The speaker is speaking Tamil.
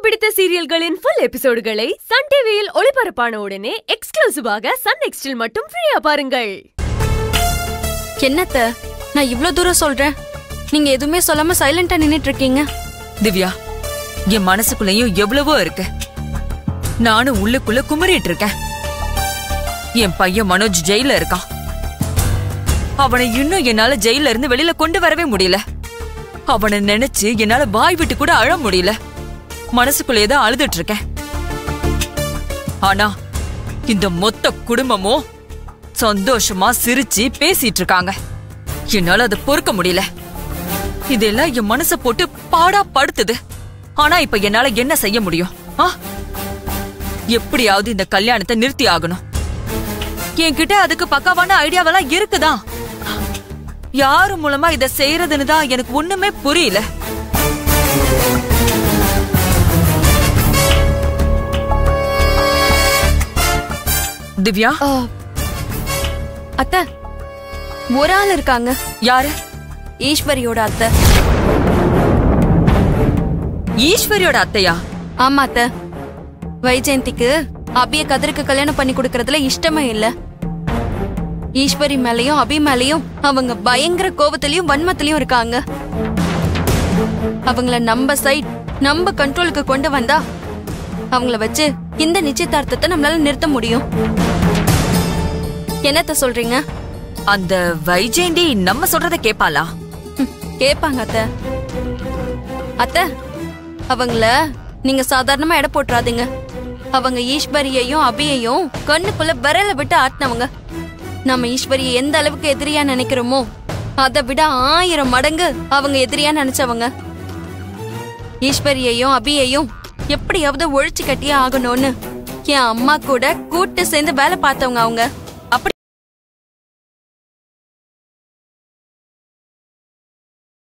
பிடித்த சீரியல்களின் ஃபுல் எபிசோடுகளை சன் டிவியில் ஒளிபரப்பான உடனே எக்ஸ்க்ளூசிவாக சன் நெக்ஸ்டில் மட்டும் ஃப்ரீயா பாருங்கள் என்னத்த நான் இவ்ளோ தூரம் சொல்றேன் நீங்க எதுவுமே சொல்லாம சைலண்டா நின்னுட்டு இருக்கீங்க திவ்யா என் மனசுக்குள்ளேயும் எவ்வளவோ இருக்கு நானும் உள்ளுக்குள்ள குமரிட்டு இருக்கேன் என் பையன் மனோஜ் ஜெயில இருக்கான் அவனை இன்னும் என்னால ஜெயில இருந்து வெளியில கொண்டு வரவே முடியல அவனை நினைச்சு என்னால வாய் விட்டு கூட அழ முடியல மனசுக்குள்ளேயே தான் அழுதுட்டு இருக்கேன் ஆனா இந்த மொத்த குடும்பமும் சந்தோஷமா சிரிச்சு பேசிட்டு இருக்காங்க என்னால அதை பொறுக்க முடியல இதெல்லாம் என் மனச போட்டு பாடா படுத்துது ஆனா இப்ப என்னால என்ன செய்ய முடியும் ஆ? எப்படியாவது இந்த கல்யாணத்தை நிறுத்தி ஆகணும் என்கிட்ட அதுக்கு பக்காவான ஐடியாவெல்லாம் இருக்குதான் யாரு மூலமா இத செய்யறதுன்னு தான் எனக்கு ஒண்ணுமே புரியல திவ்யா ஆ, அத்த ஒரு ஆள் இருக்காங்க யாரு ஈஸ்வரியோட அத்தை ஈஸ்வரியோட அத்தையா ஆமா அத்த வைஜெயந்திக்கு அபிய கதிருக்கு கல்யாணம் பண்ணி கொடுக்கறதுல இஷ்டமே இல்ல ஈஸ்வரி மேலயும் அபி மேலயும் அவங்க பயங்கர கோபத்திலயும் வன்மத்திலயும் இருக்காங்க அவங்கள நம்ம சைட் நம்ம கண்ட்ரோலுக்கு கொண்டு வந்தா அவங்கள வச்சு இந்த நிச்சயதார்த்தத்தை நம்மளால நிறுத்த முடியும் என்னத்த சொல்றீங்க அந்த வைஜெயந்தி நம்ம சொல்றத கேப்பாளா ம், கேப்பாங்க அத்த அத்த அவங்கள நீங்க சாதாரணமா எடை போட்டுறாதீங்க அவங்க ஈஸ்வரியையும் அபியையும் கண்ணுக்குள்ள விரல விட்டு ஆட்டினவங்க நம்ம ஈஸ்வரியை எந்த அளவுக்கு எதிரியா நினைக்கிறோமோ அதை விட ஆயிரம் மடங்கு அவங்க எதிரியா நினைச்சவங்க ஈஸ்வரியையும் அபியையும் எப்படியாவது ஒழிச்சு கட்டியே ஆகணும்னு என் அம்மா கூட கூட்டு சேர்ந்து வேலை பார்த்தவங்க அவங்க